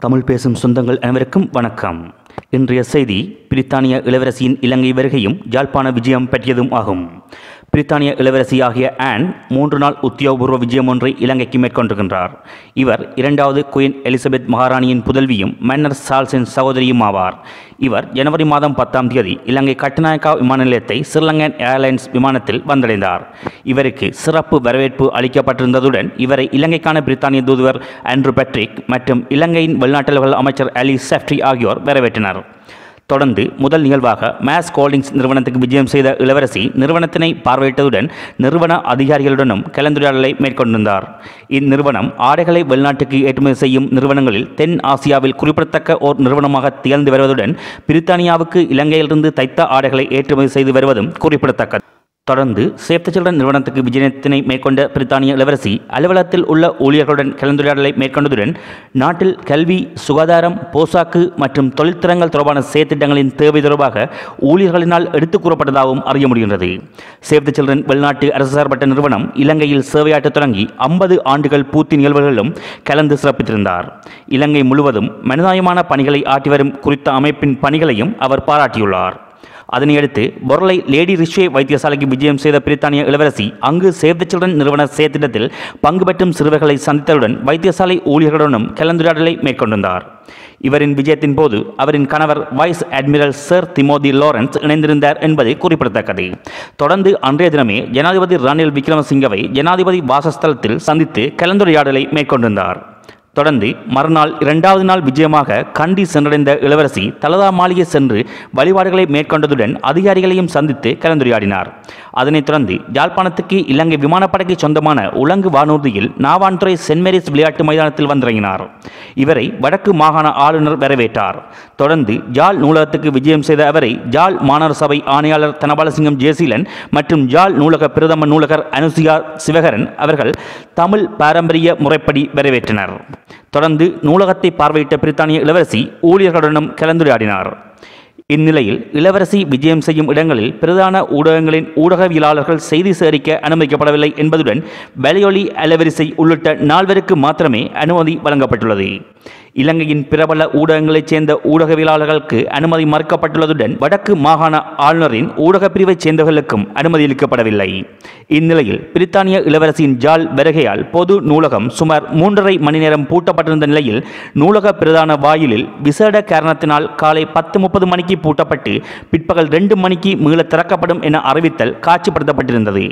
தமிழ் பேசும் சொந்தங்கள் அனைவருக்கும் வணக்கம் இன்றைய செய்தி பிரித்தானிய இளவரசியின் இலங்கை வருகையும் யாழ்ப்பாண விஜயம் பற்றியதும் ஆகும் பிரித்தானிய இளவரசி ஆகிய ஆன் மூன்று நாள் உத்தியோகபூர்வ விஜயம் ஒன்றை இலங்கைக்கு மேற்கொண்டிருக்கின்றார் இவர் இரண்டாவது குயின் எலிசபெத் மகாராணியின் புதல்வியும் மன்னர் சார்ல்ஸின் சகோதரியும் ஆவார் இவர் ஜனவரி மாதம் பத்தாம் தேதி இலங்கை கட்டுநாயக்கா விமான நிலையத்தை ஸ்ரீலங்கன் ஏர்லைன்ஸ் விமானத்தில் வந்தடைந்தார் இவருக்கு சிறப்பு வரவேற்பு அளிக்கப்பட்டிருந்ததுடன் இவரை இலங்கைக்கான பிரித்தானிய தூதுவர் ஆண்ட்ரூ பேட்ரிக் மற்றும் இலங்கையின் வெளிநாட்டலுவல் அமைச்சர் அலி செஃப்ரி ஆகியோர் வரவேற்றனர் தொடர்ந்து முதல் நிகழ்வாக மேஸ் ஹோல்டிங்ஸ் நிறுவனத்துக்கு விஜயம் செய்த இளவரசி நிறுவனத்தினை பார்வையிட்டதுடன் நிறுவன அதிகாரிகளுடனும் கலந்துரையாடலை மேற்கொண்டிருந்தார் இந்நிறுவனம் ஆடைகளை வெளிநாட்டுக்கு ஏற்றுமதி செய்யும் நிறுவனங்களில் தென் ஆசியாவில் குறிப்பிடத்தக்க ஓர் நிறுவனமாக திகழ்ந்து வருவதுடன் பிரித்தானியாவுக்கு இலங்கையிலிருந்து தைத்த ஆடைகளை ஏற்றுமதி செய்து வருவதும் குறிப்பிடத்தக்கது தொடர்ந்து சேஃப் த சில்ட்ரன் நிறுவனத்துக்கு விஜயத்தினை மேற்கொண்ட பிரித்தானிய இளவரசி அலுவலகத்தில் உள்ள ஊழியர்களுடன் கலந்துரையாடலை மேற்கொண்டதுடன் நாட்டில் கல்வி சுகாதாரம் போசாக்கு மற்றும் தொழில்திறங்கள் தொடர்பான செயற்திட்டங்களின் தேவை தொடர்பாக ஊழியர்களினால் எடுத்துக் கூறப்பட்டதாகவும் அறிய முடிகின்றது சேஃப் த சில்ட்ரன் வெளிநாட்டு அரசு சார்பற்ற நிறுவனம் இலங்கையில் சேவையாற்றத் தொடங்கி ஐம்பது ஆண்டுகள் பூர்த்தி நிகழ்வுகளிலும் கலந்து சிறப்பித்திருந்தார் இலங்கை முழுவதும் மனிதாயமான பணிகளை ஆற்றி வரும் குறித்த அமைப்பின் பணிகளையும் அவர் பாராட்டியுள்ளார் அதனையடுத்து பொருளை லேடி ரிஷ்வே வைத்தியசாலைக்கு விஜயம் செய்த பிரித்தானிய இளவரசி அங்கு சேவ் த சில்ட்ரன் நிறுவன செயற்திட்டத்தில் பங்கு பெற்றும் சிறுவர்களை சந்தித்ததுடன் வைத்தியசாலை ஊழியர்களுடனும் கலந்துரையாடலை மேற்கொண்டிருந்தார் இவரின் விஜயத்தின் போது அவரின் கணவர் vice admiral sir Timothy Lawrence இணைந்திருந்தார் என்பது குறிப்பிடத்தக்கது தொடர்ந்து அன்றைய தினமே ஜனாதிபதி ரணில் விக்ரமசிங்கவை ஜனாதிபதி வாசஸ்தலத்தில் சந்தித்து கலந்துரையாடலை மேற்கொண்டிருந்தார் தொடர்ந்து மறுநாள் இரண்டாவது நாள் விஜயமாக கண்டி சென்றடைந்த இளவரசி தலதா மாளிகை சென்று வழிபாடுகளை மேற்கொண்டதுடன் அதிகாரிகளையும் சந்தித்து கலந்துரையாடினார் அதனைத் தொடர்ந்து யாழ்ப்பாணத்துக்கு இலங்கை விமானப்படைக்கு சொந்தமான உலங்கு வானூர்தியில் நாவான்துறை சென்ட் மேரிஸ் விளையாட்டு மைதானத்தில் வந்திறங்கினார் இவரை வடக்கு மாகாண ஆளுநர் வரவேற்றார் தொடர்ந்து ஜாழ் நூலகத்துக்கு விஜயம் செய்த அவரை ஜாழ் மாநகர சபை ஆணையாளர் தனபாலசிங்கம் ஜெயசீலன் மற்றும் ஜாழ் நூலக பிரதம நூலகர் அனுசியா சிவகரன் அவர்கள் தமிழ் பாரம்பரிய முறைப்படி வரவேற்றனர் தொடர்ந்து நூலகத்தை பார்வையிட்ட பிரித்தானிய இளவரசி ஊழியர்களுடனும் கலந்துரையாடினார் இந்நிலையில் இளவரசி விஜயம் செய்யும் இடங்களில் பிரதான ஊடகங்களின் ஊடகவியலாளர்கள் செய்தி சேகரிக்க அனுமதிக்கப்படவில்லை என்பதுடன் வலையொலி அலைவரிசை உள்ளிட்ட நால்வருக்கு மாத்திரமே அனுமதி வழங்கப்பட்டுள்ளது இலங்கையின் பிரபல ஊடகங்களைச் சேர்ந்த ஊடகவியலாளர்களுக்கு அனுமதி மறுக்கப்பட்டுள்ளதுடன் வடக்கு மாகாண ஆளுநரின் ஊடகப் பிரிவைச் சேர்ந்தவர்களுக்கும் அனுமதி அளிக்கப்படவில்லை இந்நிலையில் பிரித்தானிய இளவரசியின் ஜால் வருகையால் பொது நூலகம் சுமார் மூன்றரை மணி நேரம் பூட்டப்பட்டிருந்த நிலையில் நூலக பிரதான வாயிலில் விசேட காரணத்தினால் காலை பத்து முப்பது மணிக்கு பூட்டப்பட்டு பிற்பகல் ரெண்டு மணிக்கு மீள திறக்கப்படும் என அறிவித்தல் காட்சிப்படுத்தப்பட்டிருந்தது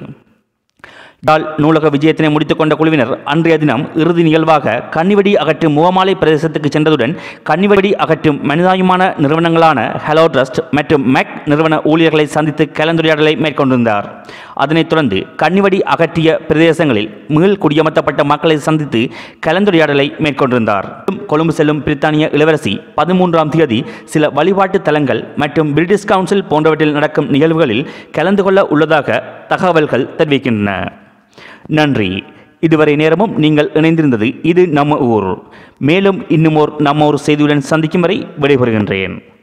யாழ் நூலக விஜயத்தினை முடித்துக்கொண்ட குழுவினர் அன்றைய தினம் இறுதி நிகழ்வாக கன்னிவெடி அகற்றும் முகமாலை பிரதேசத்துக்கு சென்றதுடன் கன்னிவெடி அகற்றும் மனிதாயமான நிறுவனங்களான ஹலோ ட்ரஸ்ட் மற்றும் மெக் நிறுவன ஊழியர்களை சந்தித்து கலந்துரையாடலை மேற்கொண்டிருந்தார் அதனைத் தொடர்ந்து கன்னிவெடி அகற்றிய பிரதேசங்களில் மீள் குடியமர்த்தப்பட்ட மக்களை சந்தித்து கலந்துரையாடலை மேற்கொண்டிருந்தார் கொழும்பு செல்லும் பிரித்தானிய இளவரசி பதிமூன்றாம் தேதி சில வழிபாட்டு தலங்கள் மற்றும் பிரிட்டிஷ் கவுன்சில் போன்றவற்றில் நடக்கும் நிகழ்வுகளில் கலந்து கொள்ள உள்ளதாக தகவல்கள் தெரிவிக்கின்றன நன்றி இதுவரை நேரமும் நீங்கள் இணைந்திருந்தது இது நம்ம ஊர் மேலும் இன்னும் ஓர் நம்ம ஊர் செய்தியுடன் சந்திக்கும் வரை விடைபெறுகின்றேன்